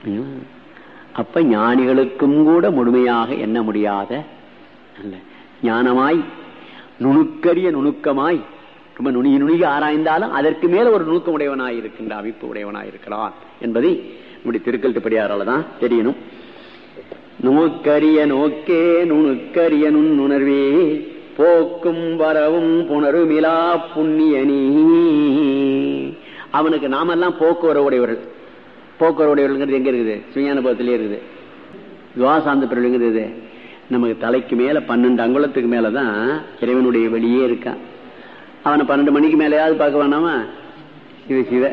ம். அப்ப ஞானிகளுக்கும் கூட முழுமையாக எண்ண முடியாத அல்ல ஞானமாய் நுணுக்கரிய நுணுக்கமாய் ரொம்ப நுணுகி நுணுகி ஆராய்ந்தாலும் அதற்கு மேல ஒரு நுணுக்கம் உடையவனாய் இருக்கின்ற அமைப்பு உடையவனாய் இருக்கிறான் என்பதை நம்முடைய திருக்கல்ட்டுப்படியாரால தான் தெரியணும் நோக்கரிய நோக்கே நுணுக்கரிய நுண்ணுணர்வே போக்கும் வரவும் புணருமிலா புண்ணியனி அவனுக்கு நாமெல்லாம் போக்குவரவு உடையவர்கள் போக்குவரவு உடையவர்கள் எங்க இருக்குது சுயானுபவத்திலே இருக்குது துவாசாந்த பிறகுங்கிறது நமக்கு தலைக்கு மேல பன்னெண்டு அங்குலத்துக்கு மேலதான் இறைவனுடைய வெளியே இருக்கான் அவனை பன்னெண்டு மணிக்கு மேலேயாவது பார்க்க வேணாமா இது சிவ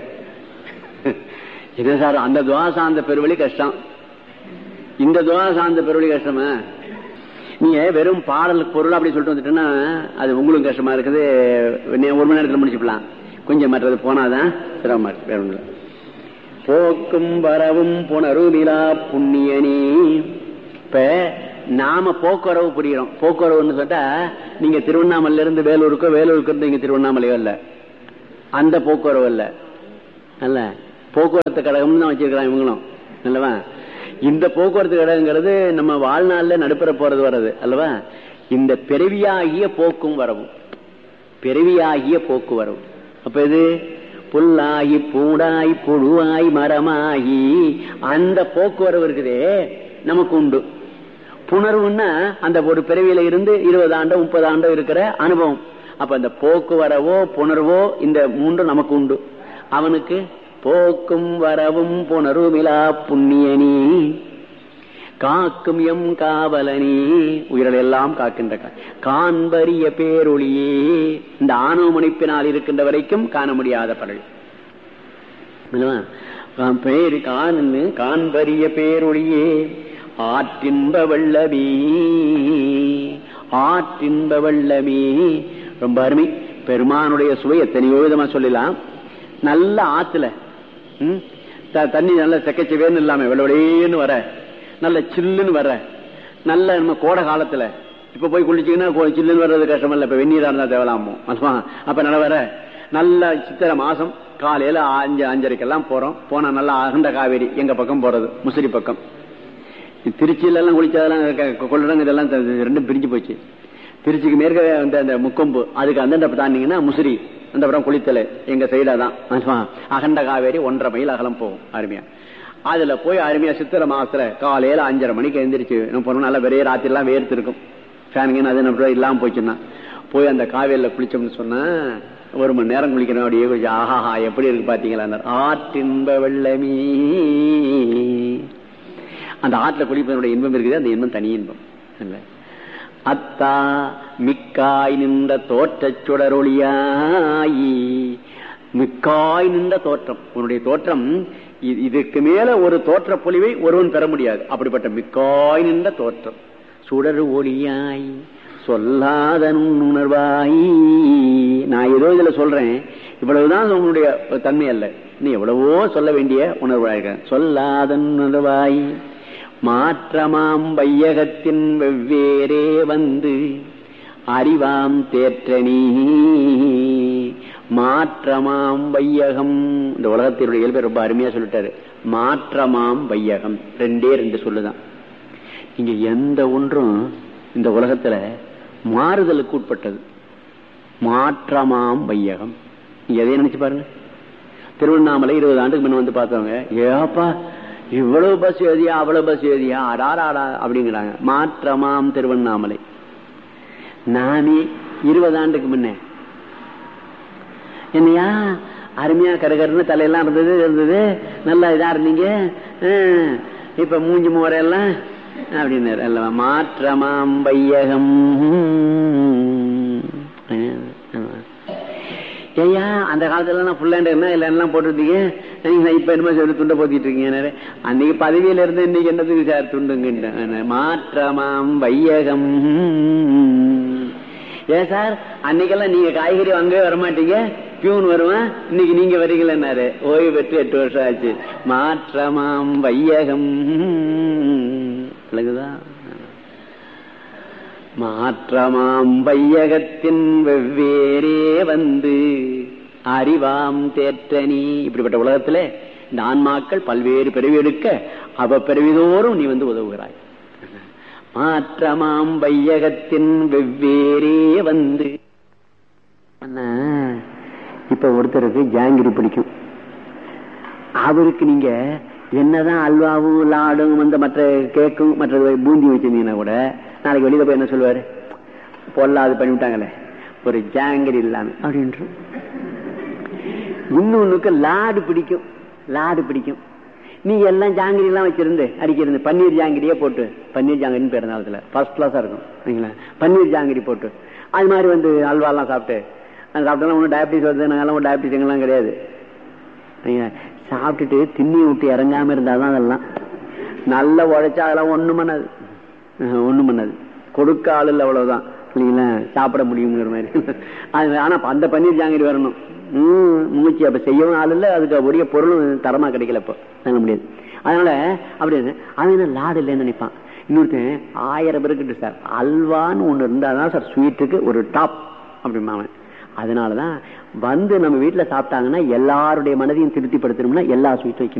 இது சார் அந்த துவாசாந்த பெருவழி கஷ்டம் இந்த துவாசாந்த பெருவழி கஷ்டமா நீங்க வெறும் பாடல் பொருள் அப்படி சொல்லிட்டு வந்துட்டேன்னா அது உங்களுக்கு கஷ்டமா இருக்குது நீ ஒரு மணி நேரத்தில் முடிச்சுக்கலாம் கொஞ்சம் மற்றது போனாதான் சிரமமா இருக்கு வேற ஒண்ணும் இல்ல. போக்கும் வரவும் புனருமிலா புண்ணியனி இப்ப நாம போக்குவரவு புரிகிறோம் போக்குவரவுன்னு சொல்லிட்டா நீங்க திருவண்ணாமலையில இருந்து வேலூருக்கோ வேலூருக்கு இருந்து இங்க திருவண்ணாமலையோ இல்ல அந்த போக்குவரவு இல்ல அல்ல போக்குவரத்து கழகம்னு தான் வச்சிருக்கிறான் இவங்களும் அல்லவா இந்த போக்குவரத்து கழகங்கிறது நம்ம வாழ்நாள்ல நடுப்புற போறது வர்றது அல்லவா இந்த பிறவியாகிய போக்கும் வரவும் பிறவியாகிய போக்குவரவு அப்ப இது புல்லாகி பூடாய் புழுவாய் மரமாகி அந்த போக்குவரவு இருக்குதே நமக்கு உண்டு புணர்வுன்னா அந்த ஒரு பிறவியில இருந்து இருபது ஆண்டோ முப்பது ஆண்டோ இருக்கிற அனுபவம் அப்ப அந்த போக்குவரவோ புணர்வோ இந்த மூன்று நமக்கு உண்டு அவனுக்கு போக்கும் வரவும் புணர்வுமிலா புண்ணியனி காக்கும் எம் காவலனி உயிர்கள் எல்லாம் காக்கின்ற கா- காண்பரிய பேரொளியே இந்த ஆணவ முனைப்பினால் இருக்கின்ற வரைக்கும் காண முடியாத படல் அல்லவா? கா- பேரு காணு காண்பரிய பேரொளியே ஆற்றின்ப வெள்ளமே ஆற்றின்ப வெள்ளமே ரொம்ப அருமை பெருமானுடைய சுவை எத்தனையோ விதமா சொல்லலாம் நல்ல ஆத்துல ம், த- தண்ணி நல்ல செக்கச்சவேன்னு இல்லாம வெள்ளவெளியேன்னு வர நல்ல சில்லுன்னு வர நல்ல நம்ம கோடை காலத்துல இப்ப போய் குளிச்சீங்கன்னா கொ- சில்லுன்னு வர்றது கஷ்டம் இல்ல இப்ப வெந்நீரா இருந்தா தேவலாமோ அல்லவா அப்ப நல்ல வர நல்ல சித்திரை மாசம் காலையில அஞ்சு அஞ்சரைக்கெல்லாம் போறோம் போனா நல்லா அகண்ட காவேரி எங்க பக்கம் போறது முசிறி பக்கம் திருச்சியில எல்லாம் குளிச்சதெல்லாம் க- கொள்ளிடம் இதெல்லாம் த- ரெண்டும் பிரிஞ்சு போச்சு திருச்சிக்கு மேற்க அந்த அந்த முக்கொம்பு அதுக்கு அந்தண்ட தாண்டிங்கன்னா முசிறி அந்த புறம் குளித்தலை எங்க சைடா தான் ஆமா. அகண்ட காவேரி ஒன்றரை மைல் அகலம் போகும் அருமையா அதுல போய் அருமையா சித்திரை மாசத்துல காலையில அஞ்சரை மணிக்கு எந்திரிச்சு நம்ம போனோம் நல்லா வெறைய ராத்திரி எல்லாம் வேர்த்து இருக்கும் ஃபேனுங்க அது நம்ம இல்லாம போச்சுன்னா போய் அந்த காவேரியில குளிச்சோம்னு சொன்னா ஒரு மணி நேரம் குளிக்கணும் அப்படியே கொஞ்சம் ஆஹாஹா எப்படி இருக்கு பாத்தீங்களா ஆற்றின்ப வெள்ளமே அந்த ஆற்றுல குளிப்பதனுடைய இன்பம் இருக்குது அந்த இன்பம் தனி இன்பம் இல்ல அத்தா மிக்காய் நின்ற தோற்றச் சுடரொளியாயி மிக்காய் நின்ற தோற்றம் உன்னுடைய தோற்றம் இ- இதுக்கு மேல ஒரு தோற்ற பொலிவை ஒருவன் பெற முடியாது அப்படிப்பட்ட மிக்காய் நின்ற தோற்றம் சுடர் ஒளியாய் சொல்லாத உணர்வாய் நான் ஏதோ இதுல சொல்றேன் இவ்வளவுதான் உன்னுடைய தன்மை அல்ல நீ எவ்வளவோ சொல்ல வேண்டிய உணர்வாயிருக்க சொல்லாத உணர்வாய் மாற்றமாம் வையகத்தின் வெவ்வேறே வந்து அறிவாம் தேற்றனி மாற்றமாம் வையகம் இந்த உலகத்தினுடைய இயல்பை ரொம்ப அருமையா சொல்லிட்டாரு மாற்றமாம் வையகம் ரெண்டே ரெண்டு சொல்லுதான் இங்க எந்த ஒன்றும் இந்த உலகத்துல மாறுதலுக்கு உட்பட்டது மாற்றமாம் வையகம் நீங்க எதையும் நினைச்சு பாருங்க திருவண்ணாமலை இருபது ஆண்டுக்கு முன்ன வந்து பார்த்தவங்க ஏப்பா இவ்வளவு பஸ் ஏதியா அவ்வளவு பஸ் ஏதியா அடாராடா அப்படிங்கிறாங்க மாற்றமாம் திருவண்ணாமலை நானே இருபது ஆண்டுக்கு முன்ன என்னையா அருமையா கருகருன்னு தலையெல்லாம் இருந்தது இருந்தது நல்லா இதா இருந்தீங்க ஹம், இப்ப மூஞ்சி முறையெல்லாம் அப்படின்னாரு அல்லவா மாற்றமாம் வையகம் ஆமா. ஐயா அந்த காலத்துல எல்லாம் ஃபுல் ஹேண்ட் என்ன இல்ல எல்லாம் போட்டுருந்தீங்க நீங்க இப்ப என்னமோ சொல்லி துண்டை போத்திட்டு இருக்கீங்க அன்னைக்கு பதவியில இருந்து இன்னைக்கு என்னத்துக்கு சார் துண்டுங்க மாற்றமாம் வையகம் ஏன் சார் அன்னைக்கெல்லாம் நீங்க காய்கறி வாங்கவே வரமாட்டீங்க பியூன் வருவான் இன்னைக்கு நீங்க வரீங்களேன்னாரு ஓய்வு பெற்று எட்டு வருஷம் ஆச்சு மாற்றமாம் வையகம் விளங்குதா மாற்றமாம் வையகத்தின் வெவ்வேறே வந்து அறிவாம் தேற்றனி இப்படிப்பட்ட உலகத்துல இந்த ஆன்மாக்கள் பல்வேறு பிறவி எடுக்க அவ பிறவிதோறும் நீ வந்து உதவுகிறாய் மாற்றமாம் வையகத்தின் வெவ்வேறே வந்து இப்ப ஒருத்தருக்கு ஜாங்கிரி பிடிக்கும் அவருக்கு நீங்க என்னதான் அல்வாவும் லாடும் வந்து மற்ற கேக்கும் மற்ற பூந்தி வச்சிருந்தீங்கன்னா கூட நாளைக்கு வெளியில போய் என்ன சொல்லுவாரு பொல்லாது பண்ணிவிட்டாங்களே ஒரு ஜாங்கிரி இல்லாம அப்படின்ற இன்னொன்னுக்கு லாடு பிடிக்கும் லாடு பிடிக்கும் நீ எல்லாம் ஜாங்கிரி எல்லாம் வச்சிருந்து அடிக்கிறது பன்னீர் ஜாங்கிரியே போட்டு பன்னீர் ஜாங்கிரின்னு பேர் நாளத்துல ஃபர்ஸ்ட் கிளாஸா இருக்கும் சரிங்களா பன்னீர் ஜாங்கிரி போட்டு அது மாதிரி வந்து அல்வாலாம் சாப்பிட்டு அது சாப்பிட்டாலும் ஒன்றும் டயபிட்டிஸ் வருது நாங்கெல்லாம் ஒரு டயபிட்டிஸ் எங்கெல்லாம் கிடையாது சாப்பிட்டுட்டு திண்ணி விட்டு இறங்காம இருந்தாதான் அதெல்லாம் நல்ல உழைச்சா அதெல்லாம் ஒண்ணும் பண்ணாது ஒண்ணும் பண்ணாது கொடுக்க ஆள் இல்லை அவ்வளவுதான் இல்லைங்களா சாப்பிட முடியுங்கிற மாதிரி அது ஆனா அந்த பன்னீர் ஜாங்கிரி வரணும் உம் மூச்சு அப்ப செய்யவும் ஆள் இல்லை அதுக்கு உரிய பொருளும் தரமா கிடைக்கல இப்போ சொல்ல முடியாது அதனால அப்படி அவன் லாடு இல்லைன்னு நினைப்பான் இன்னொருத்தன் ஆயிரம் பேருக்கு சார் அல்வான்னு ஒண்ணு இருந்தாதான் சார் ஸ்வீட்டுக்கு ஒரு டாப் அப்படிமா அவன் அதனாலதான் வந்து நம்ம வீட்டுல சாப்பிட்டாங்கன்னா எல்லாருடைய மனதையும் திருப்திப்படுத்தணும்னா எல்லா ஸ்வீட்டும் வைக்கணும்